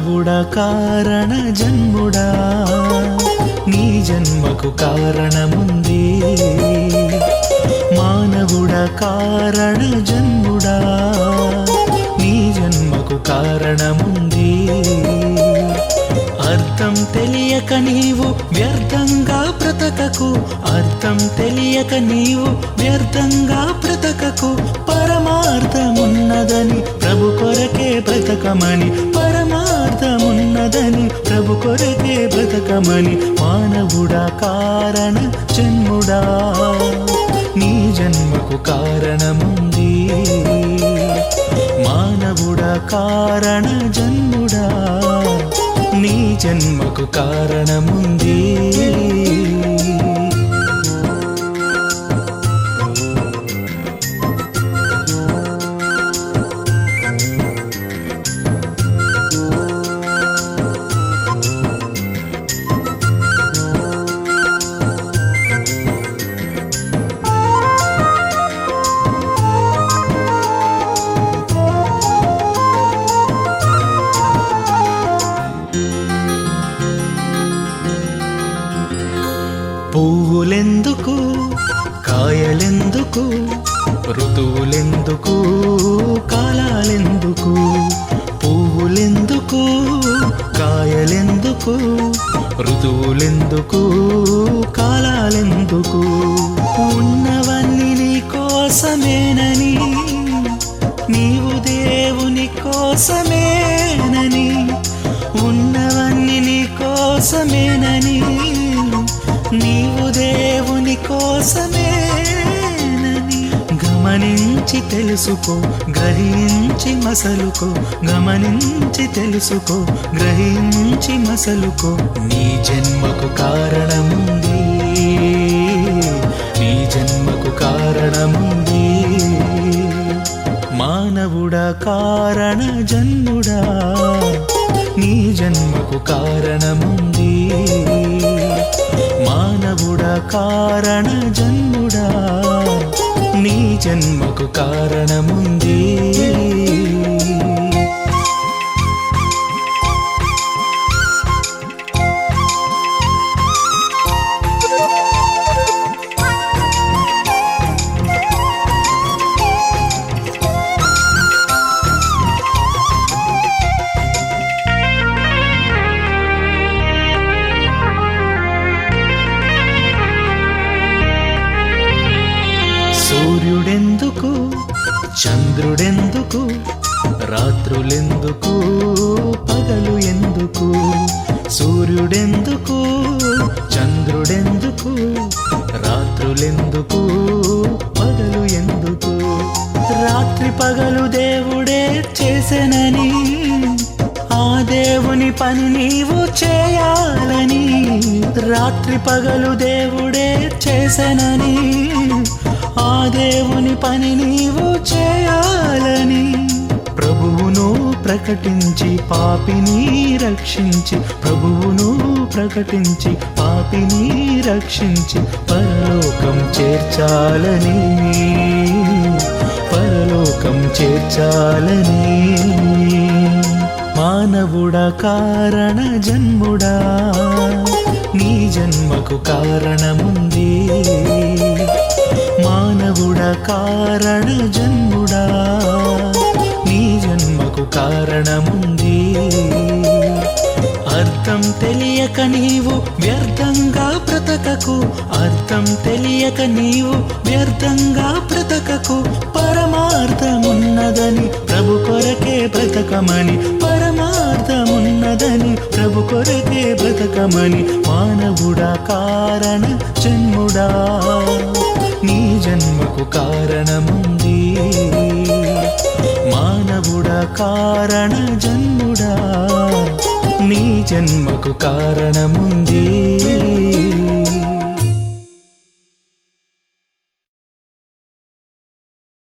మానవుడా కారణ జన్ముడా నీ జన్మకు కారణముంది మానవుడా కారణ జన్ముడా నీ జన్మకు కారణముంది అర్థం తెలియక నీవు వ్యర్థంగా బ్రతకకు అర్థం తెలియక నీవు వ్యర్థంగా బ్రతకకు పరమార్థమున్నదని ప్రభు కొరకే బ్రతకమని పరమార్థమున్నదని ప్రభు కొరకే బ్రతకమని మానవుడా కారణ జన్ముడా నీ జన్మకు కారణముంది మానవుడా కారణ జన్ముడా నీ జన్మకు కారణముంది పువ్వులెందుకు కాయలెందుకు ఋతువులెందుకు కాలాలెందుకు పువ్వులెందుకు కాయలెందుకు ఋతువులెందుకు కాలాలెందుకు ఉన్నవన్నీ నీ కోసమేనని నీవు దేవుని కోసమేనని ఉన్నవన్నీ నీ కోసమేనని నీవు దేవుని కోసమేనని గమనించి తెలుసుకో గ్రహించి మసలుకో గమనించి తెలుసుకో గ్రహించి మసలుకో నీ జన్మకు కారణముంది నీ జన్మకు కారణముంది మానవుడా కారణ జన్ముడా నీ జన్మకు కారణముంది మానవుడా కారణ జన్ముడా నీ జన్మకు కారణముంది సూర్యుడెందుకు చంద్రుడెందుకు రాత్రులెందుకు పగలు ఎందుకు సూర్యుడెందుకు చంద్రుడెందుకు రాత్రులెందుకు పగలు ఎందుకు రాత్రి పగలు దేవుడే చేసెనని ఆ దేవుని పని నీవు చేయాలని రాత్రి పగలు దేవుడే చేసెనని ఆ దేవుని పని నీవు చేయాలని ప్రభువును ప్రకటించి పాపిని రక్షించి ప్రభువును ప్రకటించి పాపిని రక్షించి పరలోకం చేర్చాలని పరలోకం చేర్చాలని మానవుడా కారణ జన్ముడా నీ జన్మకు కారణముంది మానవుడా కారణ జన్ముడా నీ జన్మకు కారణముంది అర్థం తెలియక నీవు వ్యర్థంగా బ్రతకకు అర్థం తెలియక నీవు వ్యర్థంగా బ్రతకకు పరమార్థమున్నదని ప్రభు కొరకే బ్రతకమని పరమార్థమున్నదని ప్రభు కొరకే బ్రతకమని మానవుడా కారణ జన్ముడా నీ జన్మకు కారణముంది మానవుడా కారణ జన్ముడా నీ జన్మకు కారణముంది